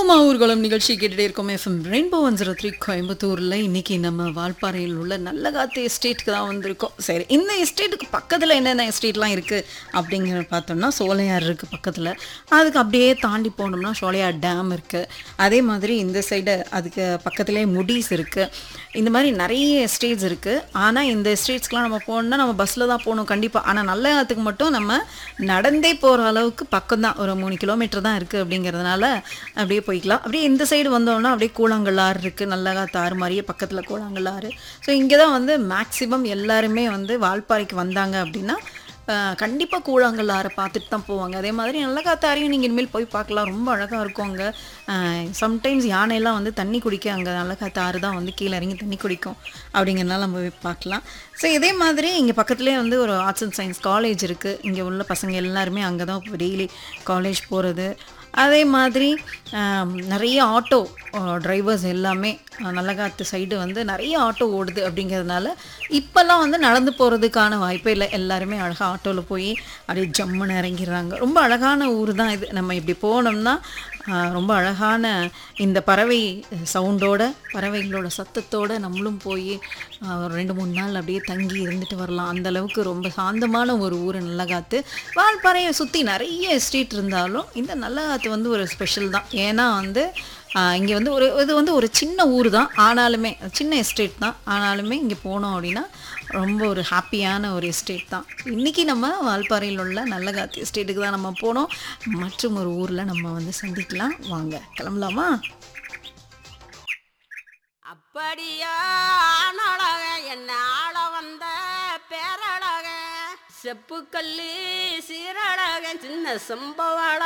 ஊருமா ஊர்வலம் நிகழ்ச்சி கேட்டுட்டே இருக்கோம் FM rainbow one zero three கோயம்புத்தூரில் இன்னைக்கு நம்ம வால்பாறையில் உள்ள நல்லகாத்து எஸ்டேட்டுக்கு தான் வந்திருக்கோம் சரி இந்த எஸ்டேட்டுக்கு பக்கத்தில் என்னென்ன எஸ்டேட்லாம் இருக்குது அப்படிங்கிற பார்த்தோம்னா சோலையார் இருக்குது பக்கத்தில் அதுக்கு அப்படியே தாண்டி போனோம்னா சோலையார் டேம் இருக்குது அதே மாதிரி இந்த சைடு அதுக்கு பக்கத்துலேயே முடிஸ் இருக்குது இந்த மாதிரி நிறைய எஸ்டேட்ஸ் இருக்குது ஆனால் இந்த எஸ்டேட்ஸ்க்குலாம் நம்ம போகணுன்னா நம்ம பஸ்ஸில் தான் போகணும் கண்டிப்பாக ஆனால் நல்லகாத்துக்கு மட்டும் நம்ம நடந்தே போகிற அளவுக்கு பக்கம் தான் ஒரு மூணு கிலோமீட்டர் தான் இருக்குது அப்படிங்கிறதுனால அப்படியே போய்க்கலாம் அப்படியே இந்த சைடு வந்தோம்னா அப்படியே கூழாங்கல் ஆறு இருக்குது நல்லகாத்து ஆறு மாதிரியே பக்கத்தில் கூழாங்கல் ஆறு ஸோ இங்கே தான் வந்து மேக்ஸிமம் எல்லாருமே வந்து வால்பாறைக்கு வந்தாங்க அப்படின்னா கண்டிப்பாக கூழாங்கல் ஆறை பார்த்துட்டு தான் போவாங்க அதே மாதிரி நல்ல காத்தாரையும் நீங்கள் இனிமேல் போய் பார்க்கலாம் ரொம்ப அழகாக இருக்கும் அங்கே சம்டைம்ஸ் யானையெல்லாம் வந்து தண்ணி குடிக்க அங்கே நல்ல காத்து ஆறு தான் வந்து கீழே இறங்கி தண்ணி குடிக்கும் அப்படிங்கிறனால நம்ம போய் பார்க்கலாம் ஸோ இதே மாதிரி இங்கே பக்கத்துலேயே வந்து ஒரு ஆர்ட்ஸ் அண்ட் சயின்ஸ் காலேஜ் இருக்குது இங்கே உள்ள பசங்க எல்லாருமே அங்கே தான் டெய்லி காலேஜ் போகிறது அதே மாதிரி ஆம், நிறைய ஆட்டோ டிரைவர்ஸ் எல்லாமே அஹ், நல்லகாத்து சைடு வந்து நிறைய ஆட்டோ ஓடுது அப்படிங்கிறதுனால இப்போல்லாம் வந்து நடந்து போகிறதுக்கான வாய்ப்பே இல்லை எல்லாருமே அழகாக ஆட்டோவில் போய் அப்படியே ஜம்முன்னு இறங்கிடுறாங்க ரொம்ப அழகான ஊர் தான் இது நம்ம இப்படி போனோம்னா ஆஹ், ரொம்ப அழகான இந்த பறவை சவுண்டோட பறவைகளோட சத்தத்தோட நம்மளும் போய் ஆஹ், ஒரு ரெண்டு மூணு நாள் அப்படியே தங்கி இருந்துட்டு வரலாம் அந்த அளவுக்கு ரொம்ப சாந்தமான ஒரு ஊர் நல்லகாத்து வால்பாறையை சுற்றி நிறைய எஸ்டேட் இருந்தாலும் இந்த நல்லகாத்து வந்து ஒரு ஸ்பெஷல் தான் ஏன்னா வந்து இங்கே வந்து ஒரு இது வந்து ஒரு சின்ன ஊர் தான் ஆனாலுமே சின்ன எஸ்டேட் தான் ஆனாலுமே இங்கே போனோம் அப்படின்னா ரொம்ப ஒரு ஹாப்பியான ஒரு எஸ்டேட் தான் இன்றைக்கி நம்ம வால்பாறையில் உள்ள நல்லகாத்து எஸ்டேட்டுக்கு தான் நம்ம போனோம் மற்றும் ஒரு ஊரில் நம்ம வந்து சந்திக்கலாம் வாங்க கிளம்பலாமா அப்படியா ஆணழக என்ன ஆள வந்த பேரழக செப்பு கல்லு சீரழக சின்ன சம்பவள